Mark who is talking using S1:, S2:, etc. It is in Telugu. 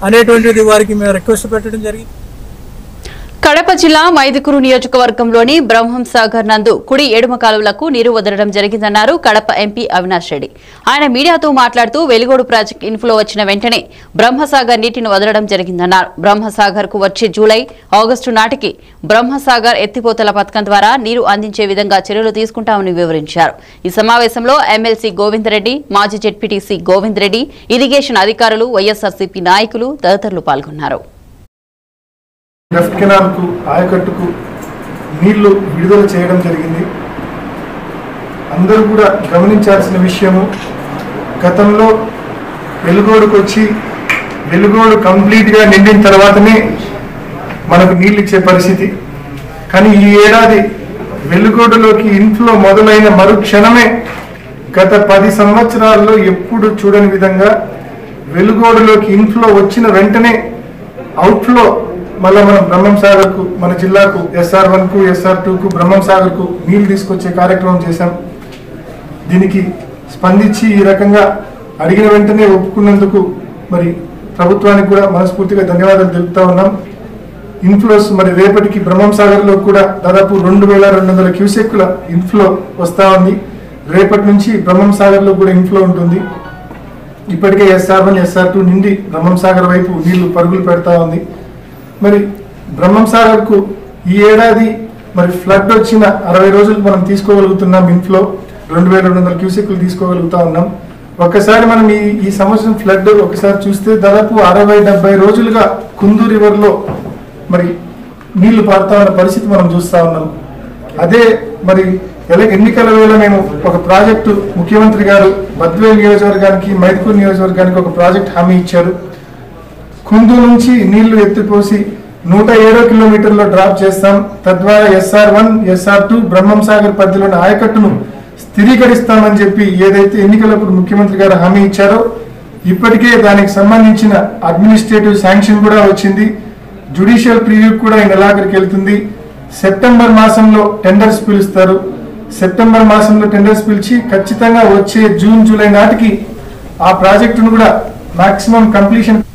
S1: అనేటువంటిది వారికి మేము రిక్వెస్ట్ పెట్టడం జరిగింది
S2: కడప జిల్లా మైదుకూరు నియోజకవర్గంలోని బ్రహ్మం సాగర్ నందు కుడి ఎడమ కాలువలకు నీరు వదలడం జరిగిందన్నారు కడప ఎంపీ అవినాష్ రెడ్డి ఆయన మీడియాతో మాట్లాడుతూ వెలుగోడు ప్రాజెక్టు ఇన్ఫ్లో వచ్చిన వెంటనే బ్రహ్మసాగర్ నీటిని వదలడం జరిగిందన్నారు బ్రహ్మసాగర్ కు వచ్చే జూలై ఆగస్టు నాటికి బ్రహ్మసాగర్ ఎత్తిపోతల పథకం ద్వారా నీరు అందించే విధంగా చర్యలు తీసుకుంటామని వివరించారు ఈ సమావేశంలో ఎమ్మెల్సీ గోవిందరెడ్డి మాజీ జెడ్పీటీసీ గోవిందరెడ్డి ఇరిగేషన్ అధికారులు వైఎస్ఆర్సీపీ నాయకులు తదితరులు పాల్గొన్నారు
S3: లెఫ్ట్ కెనాల్కు ఆయకట్టుకు నీళ్లు విడుదల చేయడం జరిగింది అందరూ కూడా గమనించాల్సిన విషయము గతంలో వెలుగోడుకు వచ్చి వెలుగోడు కంప్లీట్గా నిండిన తర్వాతనే మనకు నీళ్ళు ఇచ్చే పరిస్థితి కానీ ఈ ఏడాది వెలుగోడులోకి ఇన్ఫ్లో మొదలైన మరుక్షణమే గత పది సంవత్సరాల్లో ఎప్పుడు చూడని విధంగా వెలుగోడులోకి ఇన్ఫ్లో వచ్చిన వెంటనే అవుట్ఫ్లో మళ్ళీ మనం బ్రహ్మం సాగర్కు మన జిల్లాకు ఎస్ఆర్ వన్కు ఎస్ఆర్ టూకు బ్రహ్మం సాగర్కు నీళ్లు తీసుకొచ్చే కార్యక్రమం చేశాం దీనికి స్పందించి ఈ రకంగా అడిగిన వెంటనే ఒప్పుకున్నందుకు మరి ప్రభుత్వానికి కూడా మనస్ఫూర్తిగా ధన్యవాదాలు తెలుపుతా ఉన్నాం ఇన్ఫ్లోస్ మరి రేపటికి బ్రహ్మం సాగర్లో కూడా దాదాపు రెండు వేల రెండు వందల క్యూసెక్కుల ఇన్ఫ్లో వస్తా ఉంది రేపటి నుంచి బ్రహ్మం సాగర్లో కూడా ఇన్ఫ్లో ఉంటుంది ఇప్పటికే ఎస్ఆర్ వన్ ఎస్ఆర్ టూ నిండి బ్రహ్మం సాగర్ వైపు నీళ్లు పరుగులు పెడతా ఉంది మరి బ్రహ్మం సాగర్కు ఈ ఏడాది మరి ఫ్లడ్ వచ్చిన అరవై రోజులు మనం తీసుకోగలుగుతున్నాం ఇన్ఫ్లో రెండు వేల రెండు వందల క్యూసెక్లు తీసుకోగలుగుతా ఉన్నాం ఒక్కసారి మనం ఈ ఈ సంవత్సరం ఫ్లడ్ ఒకసారి చూస్తే దాదాపు అరవై డెబ్బై రోజులుగా కుందు రివర్లో మరి నీళ్లు పారుతా ఉన్న పరిస్థితి మనం చూస్తా ఉన్నాం అదే మరి ఎల- ఎన్నికల వేళ మేము ఒక ప్రాజెక్టు ముఖ్యమంత్రి గారు బద్వేల్ నియోజకవర్గానికి మైదుకూరు నియోజకవర్గానికి ఒక ప్రాజెక్ట్ హామీ ఇచ్చారు కుందు నుంచి నీళ్లు ఎత్తిపోసి నూట ఏడో కిలోమీటర్లో డ్రాప్ చేస్తాం తద్వారా SR one SR two Brahmam Sagar పరిధిలోని ఆయకట్టును స్థిరీకరిస్తామని చెప్పి ఏదైతే ఎన్నికలప్పుడు ముఖ్యమంత్రి గారు హామీ ఇచ్చారో ఇప్పటికే దానికి సంబంధించిన అడ్మినిస్ట్రేటివ్ శాంక్షన్ కూడా వచ్చింది జుడిషియల్ ప్రివ్యూ కూడా ఈ నెలాఖరికి వెళ్తుంది సెప్టెంబర్ మాసంలో టెండర్స్ పిలుస్తారు సెప్టెంబర్ మాసంలో టెండర్స్ పిలిచి ఖచ్చితంగా వచ్చే జూన్ జూలై నాటికి ఆ ప్రాజెక్టును కూడా మాక్సిమం కంప్లీషన్